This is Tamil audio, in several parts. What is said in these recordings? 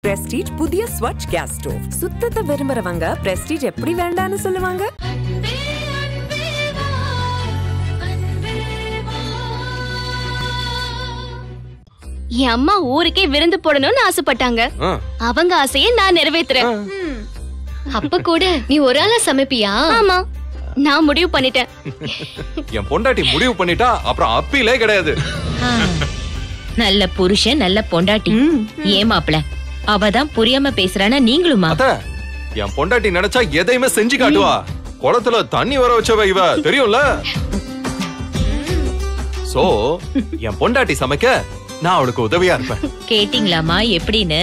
பிரஸ்டீஜ் புதிய ஸ்வச் கேஸ் ஸ்டோவ் சுத்தத்தை விரும்புறவங்க பிரஸ்டீஜ் எப்படி வேண்டான்னு சொல்லுவாங்க என் அம்மா ஊருக்கே விருந்து போடணும்னு ஆசைப்பட்டாங்க ஆ. அவங்க ஆசையை நான் நிறைவேத்துறேன் அப்ப கூட நீ ஒரு ஆளா சமைப்பியா ஆமா நான் முடிவு பண்ணிட்டேன் என் பொண்டாட்டி முடிவு பண்ணிட்டா அப்புறம் அப்பீலே கிடையாது நல்ல புருஷன் நல்ல பொண்டாட்டி ஏன் மாப்பிள அவ தான் புரியாம பேசுறானா நீங்களுமா அத்த என் பொண்டாட்டி நினைச்சா எதையுமே செஞ்சு காட்டுவா குளத்துல தண்ணி வர வச்சவ இவ தெரியும்ல சோ என் பொண்டாட்டி சமைக்க நான் அவளுக்கு உதவியா இருப்பேன் கேட்டீங்களாமா எப்படின்னு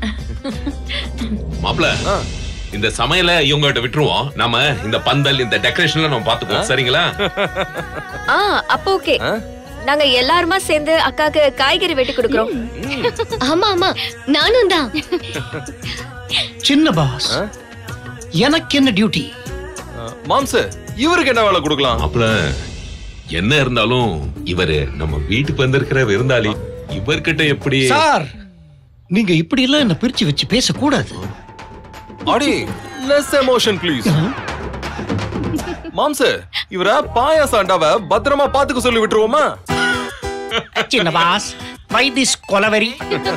மாப்ள ஆ. இந்த சமையல இவங்ககிட்ட விட்டுருவோம் நாம இந்த பந்தல் இந்த டெக்கரேஷன்ல நம்ம பாத்துக்குவோம் சரிங்களா ஆ அப்போ ஓகே ஆ? நாங்க எல்லாருமா சேர்ந்து அக்காக்கு காய்கறி வெட்டி கொடுக்கறோம் ஆமா ஆமா நானும் தான் சின்ன பாஸ் ஆ? எனக்கு என்ன டியூட்டி மாம்சு இவருக்கு என்ன வேலை கொடுக்கலாம் மாப்ள என்ன இருந்தாலும் இவரு நம்ம வீட்டுக்கு வந்திருக்கிற விருந்தாளி இவர்கிட்ட எப்படி சார் நீங்க இப்படி எல்லாம் என்ன பிரிச்சு வச்சு பேசக்கூடாது அடி லெஸ் எமோஷன் ப்ளீஸ் மாம்சு இவர பாயாச அண்டாவ பத்திரமா பாத்துக்க சொல்லி விட்டுருவோமா சின்ன பாஸ் வை திஸ் கொலவெரி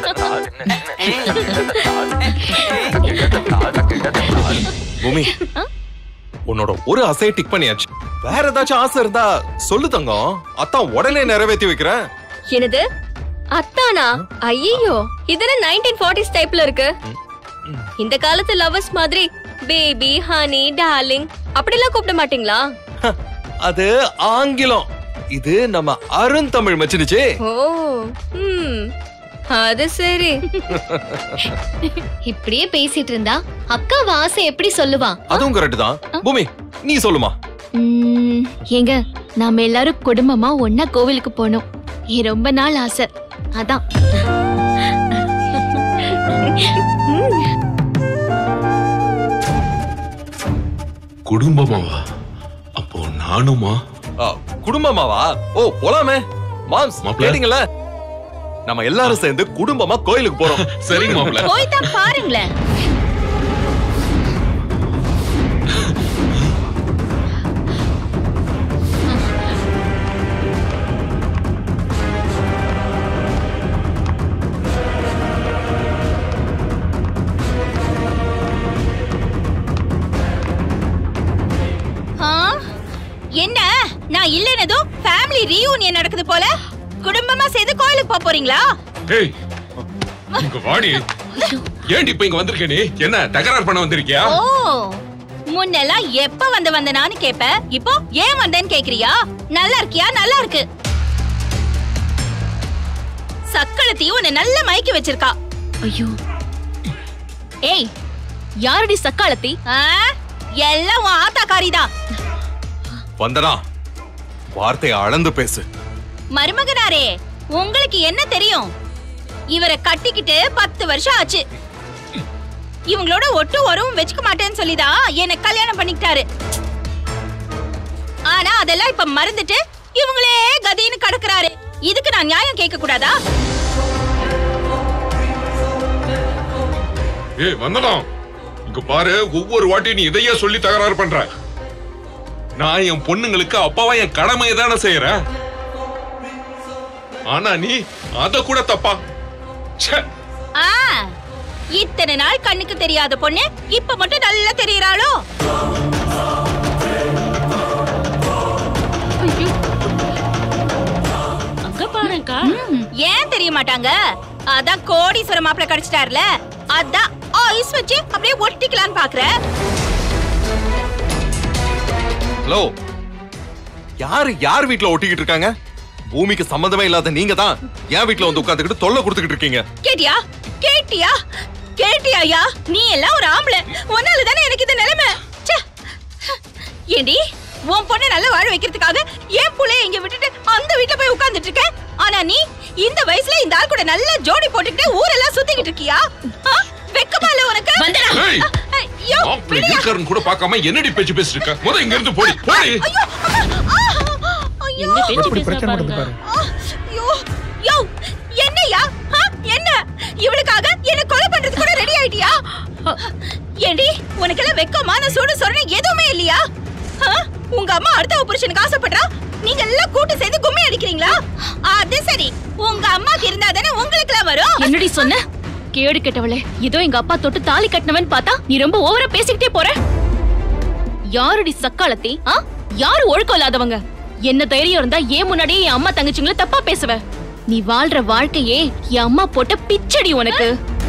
பூமி உன்னோட ஒரு ஆசையை டிக் பண்ணியாச்சு வேற ஏதாச்சும் ஆசை இருந்தா சொல்லு தங்கம் அத்தான் உடனே நிறைவேத்தி வைக்கிறேன் என்னது அத்தானா ஐயோ இதெல்லாம் நைன்டீன் ஃபார்ட்டிஸ் டைப்ல இருக்கு இந்த காலத்து லவர்ஸ் மாதிரி பேபி ஹனி டார்லிங் அப்படிலாம் கூப்பிட மாட்டீங்களா அது ஆங்கிலம் இது நம்ம அருந்தமிழ் மச்சினுச்சு ஓ ம் அது சரி இப்படியே பேசிட்டு இருந்தா அக்கா ஆசை எப்படி சொல்லுவா அதுவும் கரெக்ட் தான் பூமி நீ சொல்லுமா உம், ஏங்க நாம எல்லாரும் குடும்பமா ஒன்னா கோவிலுக்கு போனோம் என் ரொம்ப நாள் ஆசை அதான் குடும்பமாவா அப்போ நானுமா ஆ, குடும்பமாவா ஓ போலாமே மாம்ஸ் மாப்ள. கேட்டீங்கல்ல நம்ம எல்லாரும் சேர்ந்து குடும்பமா கோயிலுக்கு போறோம் சரிங்க மாப்ள போய் தான் பாருங்களேன் ஆ? என்ன நான் இல்லைனதும் ஃபேமிலி ரீயூனியன் நடக்குது போல குடும்பமா சேர்ந்து கோயிலுக்கு போக போறீங்களா ஏய் இங்க வாடி ஏன்டி இப்ப இங்க வந்திருக்க நீ என்ன தகராறு பண்ண வந்திருக்கியா ஓ முன்னெல்லாம் எப்ப வந்து வந்தனான்னு கேப்ப இப்போ ஏன் வந்தேன்னு கேக்குறியா நல்லா இருக்கியா நல்லா இருக்கு சக்களத்தையும் உன்னை நல்ல மயக்கி வச்சிருக்கா ஐயோ ஏய் யாரடி சக்காலத்தி ஆ? எல்லாம் உன் ஆத்தாக்காரிதான் வந்தனா வார்த்தையை அளந்து பேசு மருமகனாரே உங்களுக்கு என்ன தெரியும் இவரை கட்டிக்கிட்டு பத்து வருஷம் ஆச்சு இவங்களோட ஒட்டு உறவும் வச்சுக்க மாட்டேன்னு சொல்லிதான் என்ன கல்யாணம் பண்ணிக்கிட்டாரு ஆனா அதெல்லாம் இப்ப மறந்துட்டு இவங்களே கதின்னு கடக்குறாரு இதுக்கு நான் நியாயம் கேட்க கூடாதா ஏய் வந்தனம் இங்க பாரு ஒவ்வொரு வாட்டியும் நீ இதையே சொல்லி தகராறு பண்ற நான் என் பொண்ணுங்களுக்கு அப்பாவா என் கடமையை தானே செய்யறேன் ஆனா நீ அத கூட தப்பா ச்சே ஆ இத்தனை நாள் கண்ணுக்கு தெரியாத பொண்ணு இப்ப மட்டும் நல்லா தெரியறாளோ அங்க பாருங்கா ஏன் தெரிய மாட்டாங்க அதான் கோடீஸ்வர மாப்பிள கிடைச்சிட்டாருல அதான் ஐஸ் வச்சு அப்படியே ஒட்டிக்கலான்னு பாக்குற ஹலோ யாரு யார் வீட்ல ஒட்டிக்கிட்டு இருக்காங்க பூமிக்கு சம்மந்தமே இல்லாத நீங்க தான் என் வீட்ல வந்து உட்காந்துக்கிட்டு தொல்லை கொடுத்துக்கிட்டு இருக்கீங்க கேட்டியா கேட்டியா கேட்டியாயா நீ எல்லாம் ஒரு ஆம்பளை உன்னால தானே எனக்கு இந்த நிலைமை ச்சே. ஏண்டி உன் பொண்ணை நல்லா வாழ வைக்கிறதுக்காக என் புள்ளைய இங்க விட்டுட்டு அந்த வீட்ல போய் உட்கார்ந்துட்டு இருக்க ஆனா நீ இந்த வயசுல இந்த ஆள் கூட நல்லா ஜோடி போட்டுக்கிட்டு ஊரெல்லாம் சுத்திக்கிட்டு இருக்கியா ஆ? வெக்கமா இல்ல உனக்கு ஏய், ஐயோ மாப்பிள்ளை விடுயா. இருக்காருன்னு கூட பார்க்காம என்னடி பேச்சு பேசிட்டு இருக்க முத இங்க இருந்து போடி போடி ஐயோ அம்மா. ஆ, ஐயோ என்ன பேச்சு எப்படி பேசுறா பிரச்சனை பாருங்க பண்ணுது பாரு ஆ, ஐயோ யோ என்னய்யா ஆ, என்ன இவளுக்காக என்ன கொலை பண்றது கூட ரெடி ஏண்டி உனக்கெல்லாம் வெக்கமான சூடு சொரணை எதுவுமே இல்லையா ஆ? உங்க அம்மா அடுத்த புருஷனுக்கு ஆசைப்படுறா நீங்க எல்லாம் கூட்டு சேர்ந்து கும்மி அடிக்கிறீங்களா அது சரி உங்க அம்மாக்கு இருந்தா தானே உங்களுக்கு எல்லாம் வரும் என்னடி சொன்ன கேடு கெட்டவளே ஏதோ எங்க அப்பா தொட்டு தாலி கட்டினவன் பார்த்தா நீ ரொம்ப ஓவரா பேசிக்கிட்டே போற யாருடி சக்காலத்தி ஆ யாரு ஒழுக்கம் இல்லாதவங்க என்ன தைரியம் இருந்தா ஏன் முன்னாடியே என் அம்மா தங்கச்சிங்கள தப்பா பேசுவ நீ வாழ்ற வாழ்க்கையே என் அம்மா போட்ட பிச்சடி உனக்கு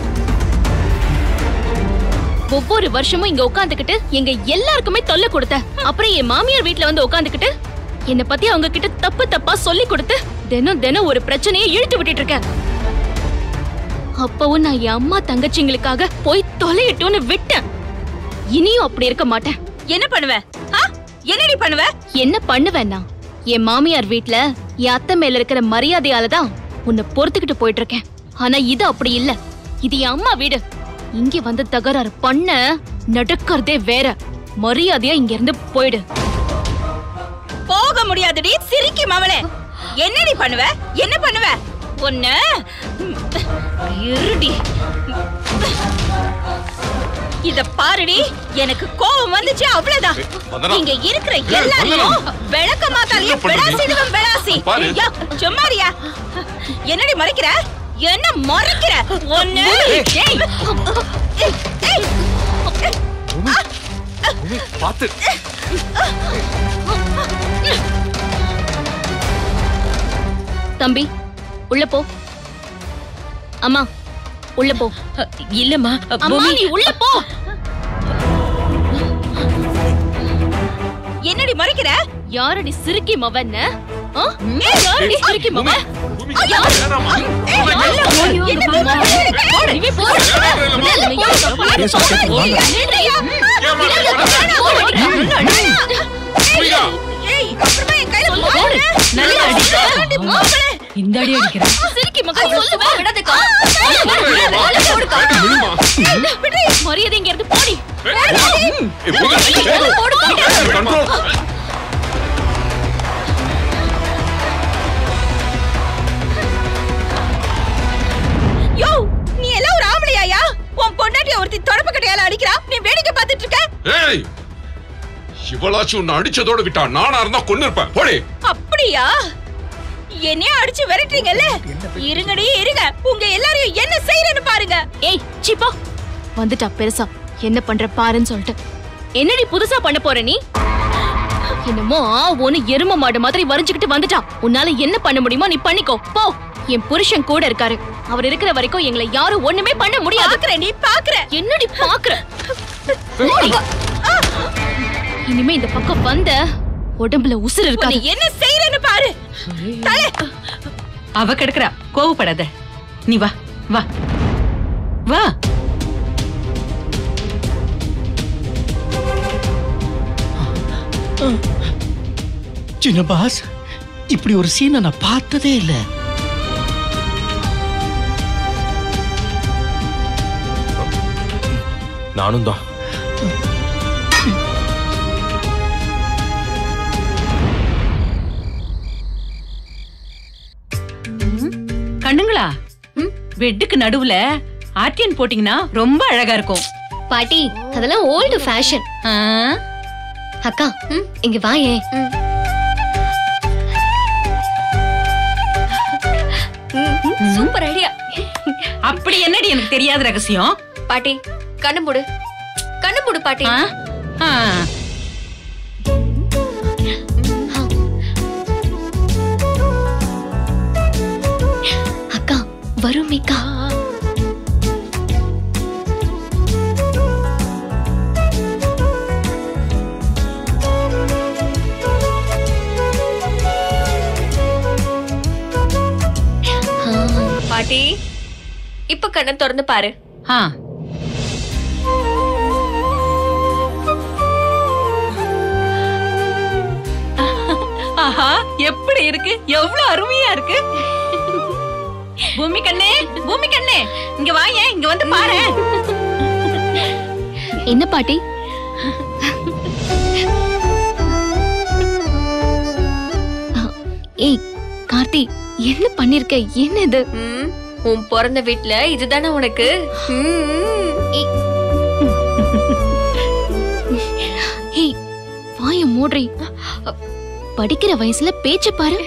ஒவ்வொரு வருஷமும் இங்க உட்காந்துக்கிட்டு எங்க எல்லாருக்குமே தொல்லை கொடுத்த அப்புறம் என் மாமியார் வீட்ல வந்து உட்காந்துக்கிட்டு என்ன பத்தி அவங்க கிட்ட தப்பு தப்பா சொல்லி கொடுத்து தினம் தினம் ஒரு பிரச்சனையை இழுத்து விட்டுட்டு இருக்க அப்பவும் நான் என் அம்மா தங்கச்சிங்களுக்காக போய் தொலையிட்டோன்னு விட்டேன் இனியும் அப்படி இருக்க மாட்டேன் என்ன பண்ணுவ ஆ? என்னடி பண்ணுவ என்ன பண்ணுவேன்னா என் மாமியார் வீட்ல என் அத்தை மேல இருக்கிற மரியாதையால தான் உன்னை பொறுத்துக்கிட்டு போயிட்டு இருக்கேன் ஆனா இது அப்படி இல்ல இது என் அம்மா வீடு இங்க வந்து தகராறு பண்ண நடக்கிறதே வேற மரியாதையா இங்க இருந்து போயிடு போக முடியாதுடி சிரிக்கி மவளே என்னடி பண்ணுவ என்ன பண்ணுவ ஒண்ணு இருடி இத பாருடி எனக்கு கோபம் வந்துச்சு அவ்வளவுதான் வந்தனா. இங்க இருக்கிற ஏய், எல்லாரையும் வந்தனா. விளக்க மாத்தாலையும் என்ன பண்ற நீ? விளாசிடுவேன் விளாசி பாரு. யா, சும்மாரியா என்னடி மறைக்கிற என்ன மறைக்கிற ஒண்ணு ஏய். ஏய், ஏய். பூமி, பாத்து தம்பி உள்ள போ அம்மா உள்ள போ இல்லம்மா அம்மா பூமி நீ உள்ள போ என்னடி மறைக்கிற யாரடி சிரிக்கி மவன் யாரடி சிரிக்கி மவன் பூமி, யாரு? வேணாம்மா. ஏய், பூமி, அல்ல, ஐயோ, என்ன அம்மா. பேசுற? இவன் போ. வேணாம், இல்ல, இல்ல, வேணாம். இல்ல, பேச கேட்டு வாங்க. நில்லுயா. ஏம்மா நீ பண்ண? பூமிகா, ஏய், அப்புறமா என் கையில சொல்லு, பாரு. போடு. நல்லா அடி. வேணாண்டி, மாப்பிளை. இந்த அடி அடிக்கிறேன் சிரிக்கி மகன் சொல்லுவா விடாதக்கா ஏம்மா, வேண்டாம், விடுமா. மரியாதை இங்க இருந்து போடி ஏய், பூமி, ஏய், போடு control. யோ, நீ எல்லாம் ஒரு ஆம்பளையாயா? உன் பொண்டாட்டிய ஒருத்தி தொடப்பு கட்டையால அடிக்கிறா. நீ வேடிக்கை பார்த்துட்டு இருக்க? ஏய் இவளாச்சும் உன்னை அடிச்சதோட விட்டா நானா இருந்தா கொன்னு இருப்பேன் போடி அப்படியா என்னைய அடிச்சு விரட்டுறீங்கல்ல இருங்கடி இருங்க உங்க எல்லாரையும் என்ன செய்யறேன்னு பாருங்க ஏய் சிப்பா வந்துட்டா பெருசா என்ன பண்ற பாருன்னு சொல்லிட்டு என்னடி புதுசா பண்ண போற நீ என்னமோ ஆ ஒன்னு எரும மாடு மாதிரி வரைஞ்சுக்கிட்டு வந்துட்டான் உன்னால என்ன பண்ண முடியுமோ நீ பண்ணிக்கோ போ என் புருஷன் கூட இருக்காரு அவர் இருக்கிற வரைக்கும் எங்களை யாரும் ஒண்ணுமே பண்ண முடியாது பாக்குற நீ பாக்குற என்னடி பாக்குற போடி. இனிமே இந்த பக்கம் வந்த உடம்புல உசுர் உன்னை இருக்காது என்ன செய்யறேன்னு பாரு தலை அவ கிடக்குறா கோவப்படாத நீ வா வா வா சின்ன பாஸ் இப்படி ஒரு சீனை நான் பார்த்ததே இல்ல நானும் தான் கண்ணுங்களா பெட்டுக்கு நடுவுல ஆர்டியன் போட்டீங்கன்னா ரொம்ப அழகா இருக்கும் பாட்டி அதெல்லாம் ஓல்டு ஃபேஷன் ஆ? அக்கா இங்க வாயே சூப்பர் ஐடியா அப்படி என்னடி எனக்கு தெரியாத ரகசியம் பாட்டி கண்ணு மூடு கண்ணு மூடு பாட்டி ஆ? ஆ. அக்கா வருமேக்கா பாட்டி இப்ப கண்ணை திறந்து பாரு ஆ. ஆஹா எப்படி இருக்கு எவ்வளவு அருமையா இருக்கு பூமி கண்ணே பூமி கண்ணே இங்க வாயேன் இங்க வந்து பாரு என்ன பாட்டி அ, ஏய் கார்த்தி என்ன பண்ணிருக்க என்ன இது ம், உன் பிறந்த வீட்ல இதுதானே உனக்கு ம். ஏய், ஏய் வாய மூடுறி படிக்கிற வயசுல பேச்ச பாரு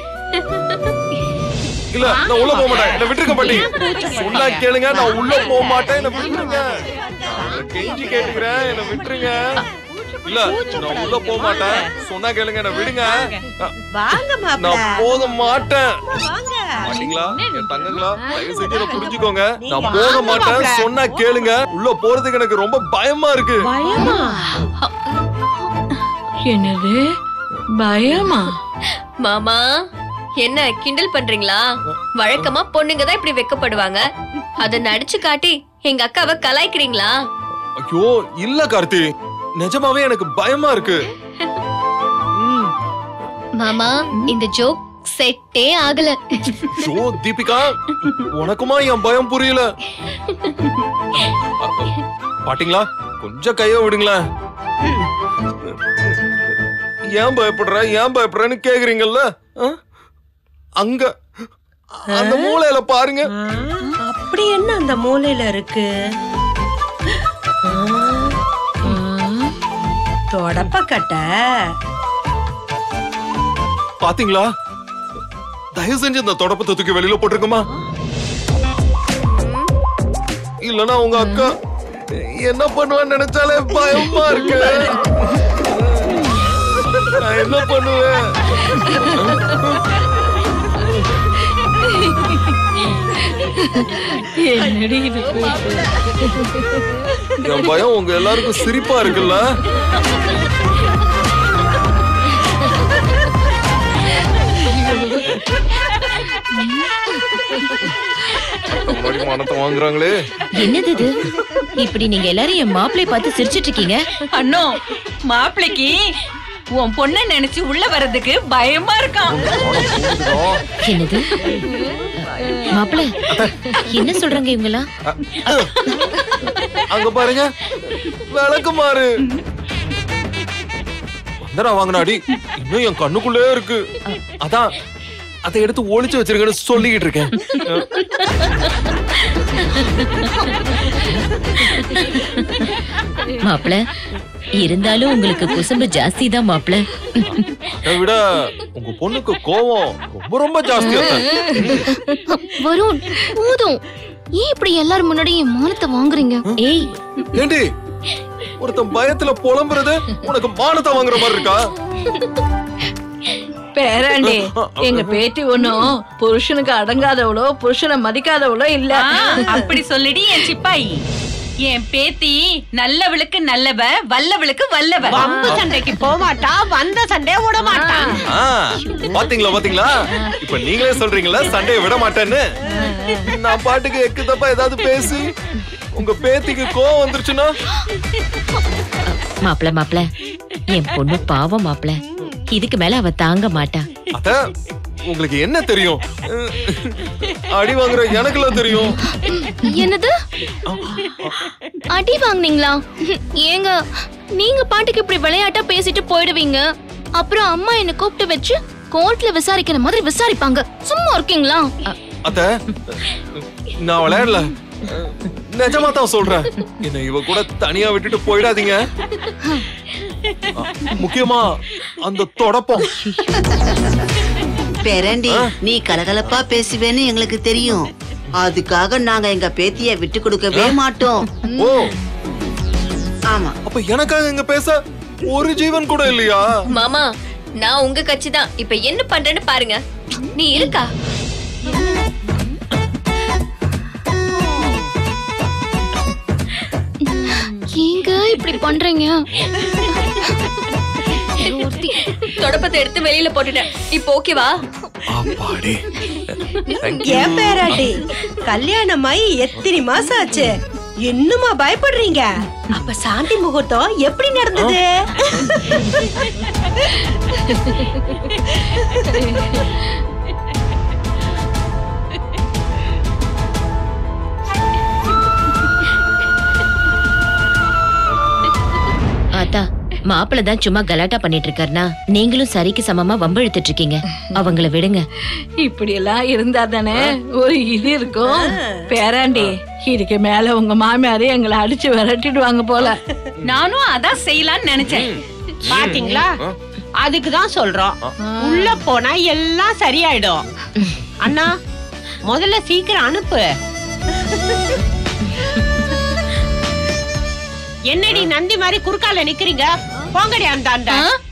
இல்ல நான் உள்ள போக மாட்டேன் என்ன விட்டுருக்க பாட்டி சொன்னா கேளுங்க நான் உள்ள போக மாட்டேன் என்ன விட்டுருங்க நான் கெஞ்சி கேட்டுக்கிறேன் என்ன விட்டுருங்க இல்ல நான் உள்ள போக மாட்டேன் சொன்னா கேளுங்க என்ன விடுங்க வாங்க நான் மாப்பிள போக மாட்டேன் வாங்க மாட்டீங்களா என் தங்கங்களா தயவு செஞ்சு என்ன புரிஞ்சுக்கோங்க நான் போக மாட்டேன் சொன்னா கேளுங்க உள்ள போறதுக்கு எனக்கு ரொம்ப பயமா இருக்கு பயமா என்னது பயமா மாமா என்ன கிண்டல் பண்றீங்களா வழக்கமா பொண்ணுங்க தான் இப்படி வெக்கப்படுவாங்க அத நடிச்சு காட்டி எங்க அக்காவை கலாய்க்கிறீங்களா ஐயோ இல்ல கார்த்தி நிஜமாவே எனக்கு பயமா இருக்கு ம். மாமா இந்த ஜோக் செட்டே ஆகல ஐயோ தீபிகா உனக்குமா என் பயம் புரியல பாத்தீங்களா கொஞ்சம் கைய விடுங்களேன் ஏன் பயப்படுற ஏன் பயப்படுறேன்னு கேக்குறீங்கல்ல ஆ? அங்க அந்த மூலையில பாருங்க ஆ, அப்படி என்ன அந்த மூலையில இருக்கு தொடப்ப கட்ட பாத்தீங்களா தயவு செஞ்சு இந்த தொடப்பத்தை தூக்கி வெளியில போட்டிருக்குமா இல்லனா உங்க அக்கா என்ன பண்ணுவான்னு நினைச்சாலே பயமா இருக்கு நான் என்ன பண்ணுவேன் என்னடி இது என் பயம் உங்க எல்லாருக்கும் சிரிப்பா இருக்குல்ல முன்னாடி மனத்தை வாங்குறாங்களே என்னது இது இப்படி நீங்க எல்லாரும் என் மாப்பிளை பார்த்து சிரிச்சிட்டு இருக்கீங்க அண்ணோ மாப்பிளைக்கு உன் பொண்ண நினைச்சு உள்ள வர்றதுக்கு பயமா இருக்கான் என்னது மாப்பிளை என்ன சொல்றாங்க இவங்களா அங்க பாருங்க விளக்கு மாறு வந்தடா வாங்கினாடி இன்னும் என் கண்ணுக்குள்ளே இருக்கு அதான் அதை எடுத்து ஒளிச்சு வச்சிருக்கேன்னு சொல்லிக்கிட்டு இருக்கேன் மாப்பிள இருந்தாலும் உங்களுக்கு குசும்பு ஜாஸ்தி தான் மாப்பிள அதை விட உங்க பொண்ணுக்கு கோவம் ரொம்ப ரொம்ப ஜாஸ்தியா தான் வருண் போதும் ஏன் இப்படி எல்லாரும் முன்னாடி என் மானத்தை வாங்குறீங்க ஏய் ஏண்டி ஒருத்தன் பயத்துல புலம்புறது உனக்கு மானத்தை வாங்குற மாதிரி இருக்கா பேராண்டி எங்க பேத்தி ஒண்ணும் புருஷனுக்கு அடங்காதவளோ புருஷனை மதிக்காதவளோ இல்ல அப்படி சொல்லிடி என் சிப்பாயி என் பேத்தி நல்லவளுக்கு நல்லவ வல்லவளுக்கு வல்லவ வம்பு சண்டைக்கு போக மாட்டா வந்த சண்டைய விட மாட்டா ஆ, பாத்தீங்களா பாத்தீங்களா இப்ப நீங்களே சொல்றீங்களா சண்டையை விட மாட்டேன்னு நான் பாட்டுக்கு எக்கு தப்பா ஏதாவது பேசி உங்க பேத்திக்கு கோவம் வந்துருச்சுன்னா மாப்பிள மாப்பிள என் பொண்ணு பாவம் மாப்பிள இதுக்கு மேல அவ தாங்க மாட்டா அத உங்களுக்கு என்ன தெரியும் அடி வாங்குற எனக்குலாம் தெரியும் என்னது அடி வாங்குனீங்களா ஏங்க நீங்க பாட்டுக்கு இப்படி விளையாட்டா பேசிட்டு போயிடுவீங்க அப்புறம் அம்மா என்ன கூப்பிட்டு வச்சு கோர்ட்ல விசாரிக்கிற மாதிரி விசாரிப்பாங்க சும்மா இருக்கீங்களா அத்த நான் விளையாடல நிஜமா தான் சொல்றேன் என்ன இவ கூட தனியா விட்டுட்டு போயிடாதீங்க முக்கியமா அந்த தொடப்பம் பேரண்டி நீ கலகலப்பா பேசுவேன்னு எங்களுக்கு தெரியும் அதுக்காக நாங்க எங்க பேத்திய விட்டு கொடுக்கவே மாட்டோம் ஓ ஆமா அப்ப எனக்காக இங்க பேச ஒரு ஜீவன் கூட இல்லையா மாமா நான் உங்க கட்சி தான் இப்ப என்ன பண்றேன்னு பாருங்க நீ இருக்கா ஏங்க இப்படி பண்றீங்க தொடப்பத்தை எடுத்து வெளியில போட்டுட்டேன் இப்போ ஓகேவா அப்பாடி ஏன் பேராண்டி கல்யாணமாயி எத்தனை மாசம் ஆச்சு இன்னுமா பயப்படுறீங்க அப்ப சாந்தி முகூர்த்தம் எப்படி நடந்தது ஆத்தா மாப்பிள்ள தான் சும்மா கலாட்டா பண்ணிட்டு இருக்காருனா நீங்களும் சரிக்கு சமமா வம்பிழுத்துட்டு இருக்கீங்க அவங்கள விடுங்க இப்படி எல்லாம் இருந்தா தானே ஒரு இது இருக்கும் பேராண்டி இதுக்கு மேல உங்க மாமியாரே எங்களை அடிச்சு விரட்டிடுவாங்க போல நானும் அதான் செய்யலாம்னு நினைச்சேன் பாத்தீங்களா அதுக்கு தான் சொல்றோம் உள்ள போனா எல்லாம் சரியாயிடும் அண்ணா முதல்ல சீக்கிரம் அனுப்பு என்னடி நந்தி மாதிரி குறுக்கால நிக்கிறீங்க போங்கடி அந்த அந்த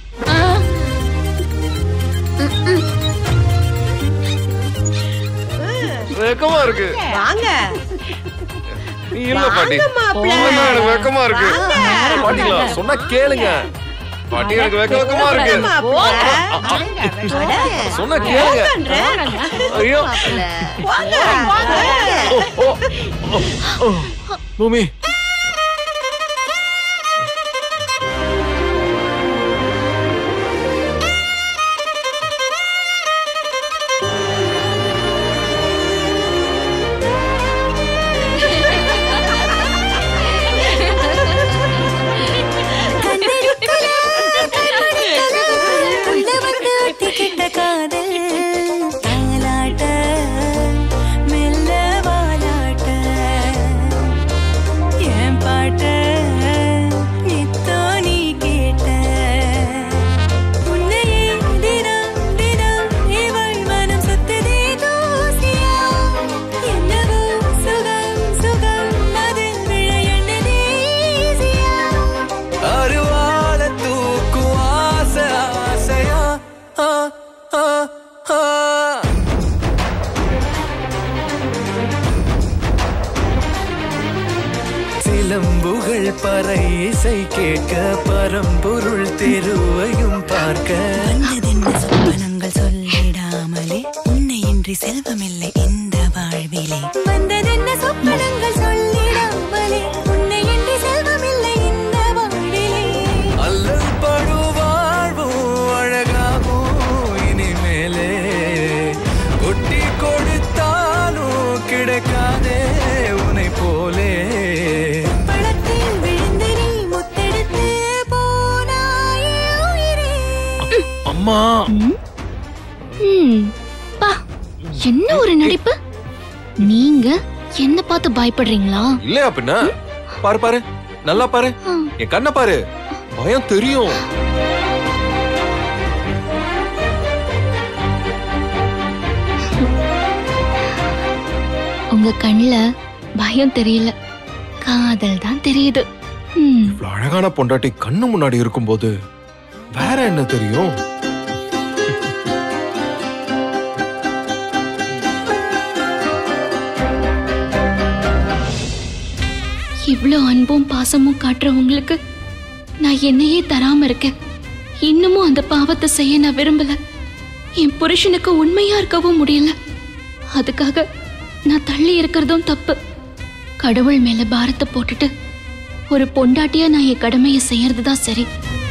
வெக்கமா இருக்கு வாங்க இல்ல பாட்டி வாங்க மாப்பிள்ளை. இல்ல, எனக்கு வெக்கமா இருக்கு வாங்க. பாட்டிங்களா சொன்னா கேளுங்க பாட்டி எனக்கு வெக்க வெக்கமா இருக்கு சொன்னா கேளுங்க ஐயோ ஓ, ஓ, ஓ, ஓ. பூமி உள்ள வந்து ஒட்டிக்கிட்ட காதல் தாலாட்ட மெல்ல வாலாட்ட என் பாட்ட நித்தோ நீ கேட்ட உன்னையே தினம் தினம் இவள் மனம் சுத்ததே தூசியா என்னவோ சுகம் சுகம் அதில் விழ எண்ணதே ஈஸியா அருவாள தூக்கும் ஆசை ஆசையா ஆ, ஆ, ஆ. சிலம்புகள் பறை இசை கேட்க பரம்பொருள் தெருவையும் பார்க்க வந்ததென்ன சொப்பனங்கள் சொல்லிடாமலே உன்னை இன்றி செல்வமில்லை இந்த வாழ்விலே வந்ததென்ன சொப்பனங்கள் சொல்லிடாமலே உன்னை இன்றி செல்வமில்லை இந்த வாழ்விலே அல்லல் படு வாழ்வும் அழகாகும் இனிமேலே ஒட்டி கொடுத்தாலும் கிடைக்காதே உனை போலே பழத்தில் விழுந்து நீ முத்தெடுத்து போனாயே உயிரே அம்மா ம், பா என்ன ஒரு நடிப்பு நீங்க என்ன பார்த்து பயப்படுறீங்களா இல்லையா பின்ன பாரு பாரு நல்லா பாரு என் கண்ணை பாரு பயம் தெரியும் உங்க கண்ணுல பயம் தெரியல காதல் தான் தெரியுது ம், இவ்வளவு அழகான பொண்டாட்டி கண்ணு முன்னாடி இருக்கும்போது வேற என்ன தெரியும் இவ்ளோ அன்பும் பாசமும் காட்டுறவங்களுக்கு நான் என்னையே தராம இருக்கேன் இன்னமும் அந்த பாவத்தை செய்ய நான் விரும்பல என் புருஷனுக்கு உண்மையா இருக்கவும் முடியல அதுக்காக நான் தள்ளி இருக்கிறதும் தப்பு கடவுள் மேல பாரத்தை போட்டுட்டு ஒரு பொண்டாட்டியா நான் என் கடமையை செய்யறது தான் சரி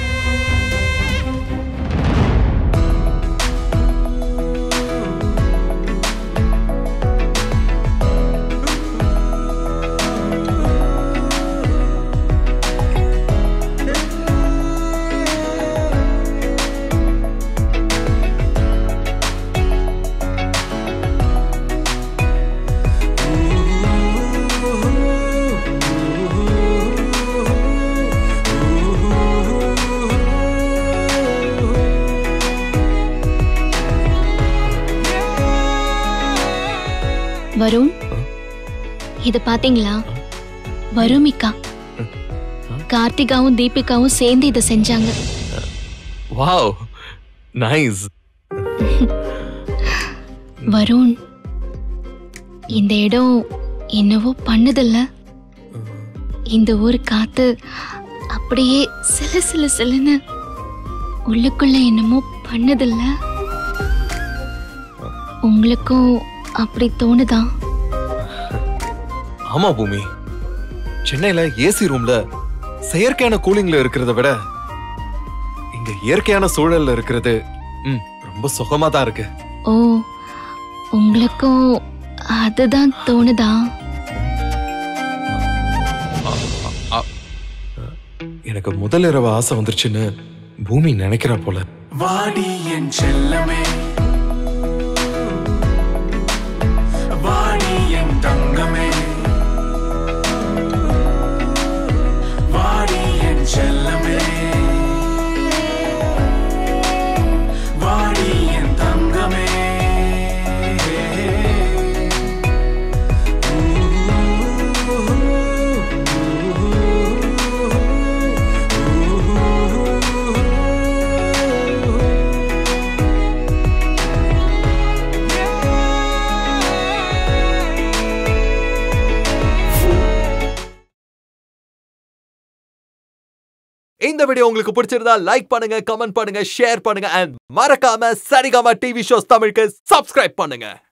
வருண் இது பாத்தீங்களா வருமிக்கா கார்த்திகாவும் தீபிகாவும் சேர்ந்து இதை செஞ்சாங்க வாவ் நைஸ் வருண் இந்த இடம் என்னவோ பண்ணுதில்ல இந்த ஊர் காத்து அப்படியே சிலு சிலு சிலுன்னு உள்ளுக்குள்ள என்னமோ பண்ணுதில்ல உங்களுக்கும் அப்படி தோணுதா ஆமா பூமி சென்னையில ஏசி ரூம்ல செயற்கையான கூலிங்ல இருக்கிறத விட இங்க இயற்கையான சூழல்ல இருக்கிறது ம், ரொம்ப சுகமா தான் இருக்கு ஓ உங்களுக்கும் அதுதான் தோணுதா எனக்கு முதல் இரவு ஆசை வந்துருச்சுன்னு பூமி நினைக்கிறா போல வாடி என் செல்லமே வாடி என் தங்கமே வாடி என் செல்லமே வாடி என் தங்கமே இந்த வீடியோ உங்களுக்கு பிடிச்சிருந்தா லைக் பண்ணுங்க கமெண்ட் பண்ணுங்க ஷேர் பண்ணுங்க அண்ட் மறக்காம சரிகமா டிவி ஷோஸ் தமிழுக்கு சப்ஸ்கிரைப் பண்ணுங்க